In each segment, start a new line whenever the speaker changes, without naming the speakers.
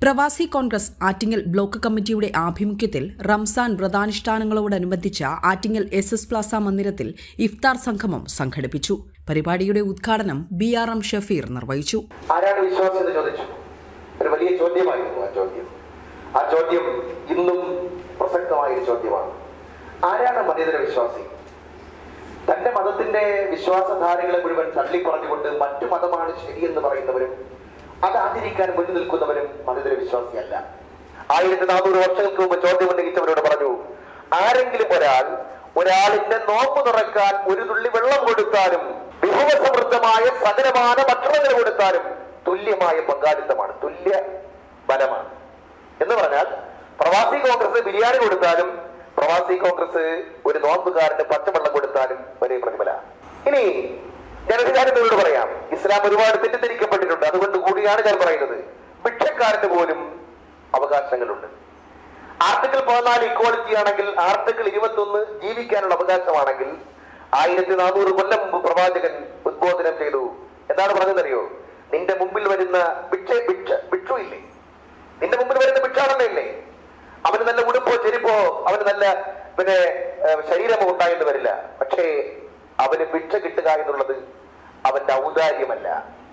പ്രവാസി കോൺഗ്രസ് ആറ്റിങ്ങൽ ബ്ലോക്ക് കമ്മിറ്റിയുടെ ആഭിമുഖ്യത്തിൽ റംസാൻ വ്രതാനുഷ്ഠാനങ്ങളോടനുബന്ധിച്ച് ആറ്റിങ്ങൽ എസ് എസ് പ്ലാസ മന്ദിരത്തിൽ ഇഫ്താർ സംഗമം സംഘടിപ്പിച്ചു പരിപാടിയുടെ ഉദ്ഘാടനം ബി ആർ എം ഷഫീർ നിർവഹിച്ചു
ആരാണ് വിശ്വാസം എന്ന് ചോദിച്ചു ഒരു വലിയ ചോദ്യമായിരുന്നു ആ ചോദ്യം ആ ചോദ്യം ഇന്നും പ്രസക്തമായ ഒരു ചോദ്യമാണ് ആരാണ് മതേതര വിശ്വാസി തന്റെ മതത്തിന്റെ വിശ്വാസധാരകളെ മുഴുവൻ തള്ളി പറഞ്ഞുകൊണ്ട് മറ്റു മതമാണ് ശരിയെന്ന് പറയുന്നവരും അത് ആചരിക്കാൻ മുന്നിൽ നിൽക്കുന്നവരും മതേതര വിശ്വാസിയല്ല ആയിരത്തി നാനൂറ് വർഷങ്ങൾക്ക് മുമ്പ് ചോദ്യം ഉന്നയിച്ചവരോട് പറഞ്ഞു ആരെങ്കിലും ഒരാൾ ഒരാളിന്റെ നോമ്പ് തുറക്കാൻ ഒരു തുള്ളി വെള്ളം കൊടുത്താലും വിഭവസമൃദ്ധമായ സകലമാന ഭക്ഷണങ്ങൾ കൊടുത്താലും തുല്യമായ പങ്കാളിത്തമാണ് തുല്യ ബലമാണ് എന്ന് പറഞ്ഞാൽ പ്രവാസി കോൺഗ്രസ് ബിരിയാണി കൊടുത്താലും പ്രവാസി കോൺഗ്രസ് ഒരു നോമ്പുകാരന് പച്ചവെള്ളം കൊടുത്താലും ഒരേ പ്രതിഫല ഇനി ഞാനൊരു കാര്യം നിങ്ങളോട് പറയാം ഇസ്ലാം ഒരുപാട് തെറ്റിദ്ധരിക്കപ്പെട്ടിട്ടുണ്ട് അതുകൊണ്ട് കൂടിയാണ് ഞാൻ പറയുന്നത് ഭിക്ഷക്കാരന് പോലും അവകാശങ്ങളുണ്ട് ആർട്ടിക്കിൾ പതിനാല് ഇക്വാളിറ്റി ആണെങ്കിൽ ആർട്ടിക്കിൾ ഇരുപത്തൊന്ന് ജീവിക്കാനുള്ള അവകാശമാണെങ്കിൽ ആയിരത്തി നാനൂറ് കൊല്ലം മുമ്പ് പ്രവാചകൻ ഉദ്ബോധനം ചെയ്തു എന്താണ് പറഞ്ഞതറിയോ നിന്റെ മുമ്പിൽ വരുന്ന ഭിക്ഷ ഭിക്ഷ ഭിക്ഷു ഇല്ലേ നിന്റെ മുമ്പിൽ വരുന്ന ഭിക്ഷാടനം ഇല്ലേ അവന് നല്ല ഉടുപ്പോ ചെരുപ്പോ അവന് നല്ല പിന്നെ ഏഹ്, ശരീരമോ ഉണ്ടായെന്ന് വരില്ല പക്ഷേ അവന് ഭിക്ഷ കിട്ടുക എന്നുള്ളത് അവന്റെ ഔദാര്യമല്ല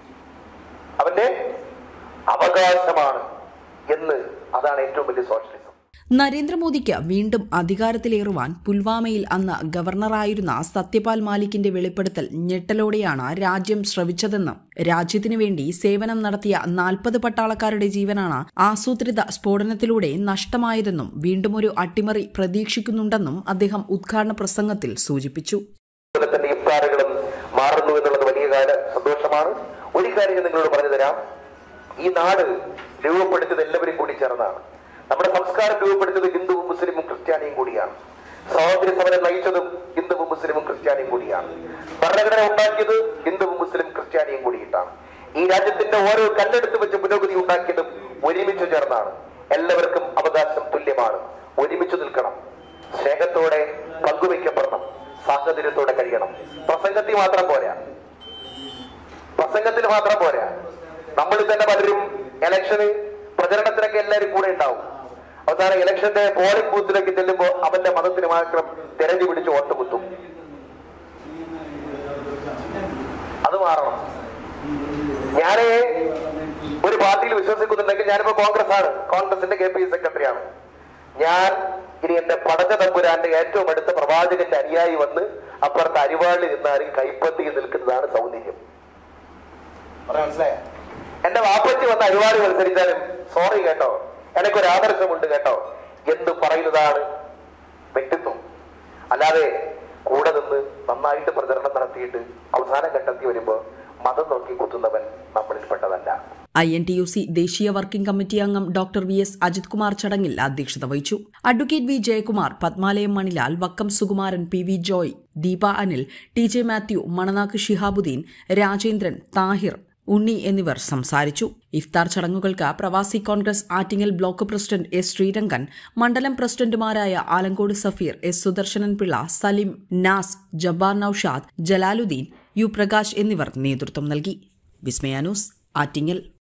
അവന്റെ അവകാശമാണ് എന്ന് അതാണ് ഏറ്റവും വലിയ സോഷ്യലിസം
നരേന്ദ്രമോദിക്ക് വീണ്ടും അധികാരത്തിലേറുവാൻ പുൽവാമയിൽ അന്ന് ഗവർണറായിരുന്ന സത്യപാൽ മാലിക്കിന്റെ വെളിപ്പെടുത്തൽ ഞെട്ടലോടെയാണ് രാജ്യം ശ്രവിച്ചതെന്നും രാജ്യത്തിനു വേണ്ടി സേവനം നടത്തിയ നാൽപ്പത് പട്ടാളക്കാരുടെ ജീവനാണ് ആസൂത്രിത സ്ഫോടനത്തിലൂടെ നഷ്ടമായതെന്നും വീണ്ടും ഒരു അട്ടിമറി പ്രതീക്ഷിക്കുന്നുണ്ടെന്നും അദ്ദേഹം ഉദ്ഘാടന പ്രസംഗത്തിൽ സൂചിപ്പിച്ചു
അതുപോലെ തന്നെ ഇഫ്താറുകളും മാറുന്നു എന്നുള്ളത് വലിയ കാല സന്തോഷമാണ് ഒരു കാര്യം ഞാൻ നിങ്ങളോട് പറഞ്ഞു തരാം ഈ നാട് രൂപപ്പെടുത്തിയത് എല്ലാവരും കൂടി ചേർന്നാണ് നമ്മുടെ സംസ്കാരം രൂപപ്പെടുത്തിയത് ഹിന്ദുവും മുസ്ലിമും ക്രിസ്ത്യാനിയും കൂടിയാണ് സ്വാതന്ത്ര്യ സമരം നയിച്ചതും ഹിന്ദുവും മുസ്ലിമും ക്രിസ്ത്യാനിയും കൂടിയാണ് ഭരണഘടന ഉണ്ടാക്കിയത് ഹിന്ദുവും മുസ്ലിം ക്രിസ്ത്യാനിയും കൂടിയിട്ടാണ് ഈ രാജ്യത്തിന്റെ ഓരോ കല്ലെടുത്ത് വെച്ച് പുരോഗതി ഉണ്ടാക്കിയതും ഒരുമിച്ച് ചേർന്നാണ് എല്ലാവർക്കും അവകാശം തുല്യമാണ് ഒരുമിച്ച് നിൽക്കണം സ്നേഹത്തോടെ പങ്കുവയ്ക്കപ്പെടണം സാഹചര്യത്തോടെ കഴിയണം പ്രസംഗത്തിൽ മാത്രം പോരാ പ്രസംഗത്തിൽ മാത്രം പോരാ നമ്മളിൽ തന്നെ പലരും ഇലക്ഷന് പ്രചരണത്തിനൊക്കെ എല്ലാവരും കൂടെ ഉണ്ടാവും അവസാനം ഇലക്ഷന്റെ പോളിംഗ് ബൂത്തിലേക്ക് ചെല്ലുമ്പോ അവന്റെ മതത്തിന് മാത്രം തിരഞ്ഞു പിടിച്ച് വോട്ട് കുത്തും അത് മാറണം ഞാന് ഒരു പാർട്ടിയിൽ വിശ്വസിക്കുന്നുണ്ടെങ്കിൽ ഞാനിപ്പോ കോൺഗ്രസ് ആണ് കോൺഗ്രസിന്റെ കെ പി സെക്രട്ടറി ആണ് ഞാൻ ഇനി എന്റെ പടച്ച തമ്പുരാന്റെ ഏറ്റവും അടുത്ത പ്രവാചകന്റെ അനുയായി വന്ന് അപ്പുറത്ത് അരിവാളിൽ നിന്നാലും കൈപ്പത്തിയിൽ നിൽക്കുന്നതാണ് സൗന്ദര്യം പറഞ്ഞ മനസ്സിലായ എന്റെ വാപ്പച്ചി വന്ന് അരിവാളി മത്സരിച്ചാലും സോറി കേട്ടോ എനിക്കൊരു ആദർശമുണ്ട് കേട്ടോ എന്ന് പറയുന്നതാണ് വ്യക്തിത്വം അല്ലാതെ കൂടെ നിന്ന് നന്നായിട്ട് പ്രചരണം നടത്തിയിട്ട് അവസാനം ഘട്ടത്തിൽ വരുമ്പോ മതം നോക്കി കുത്തുന്നവൻ നമ്മളിൽ പെട്ടതല്ല
I N T U C ദേശീയ വർക്കിംഗ് കമ്മിറ്റി അംഗം doctor V S Ajith Kumar ചടങ്ങിൽ അധ്യക്ഷത വഹിച്ചു advocate V Jayakumar Padmalayam Manilal Vakkom Sukumaran P V Joy Deepa Anil T J Mathew Mananakku Shihabuddin Rajendran Thahir Unni എന്നിവർ സംസാരിച്ചു ഇഫ്താർ ചടങ്ങുകൾക്ക് പ്രവാസി Congress Attingal block president S Sreerangan മണ്ഡലം പ്രസിഡന്റുമാരായ ആലങ്കോട് സഫീർ എസ് സുദർശനൻ പിള്ള സലിം നാസ് ജബ്ബാർ നൌഷാദ് ജലാലുദ്ദീൻ യു പ്രകാശ് എന്നിവർ നേതൃത്വം നൽകി വിസ്മയാനൂസ് ആറ്റിങ്ങൽ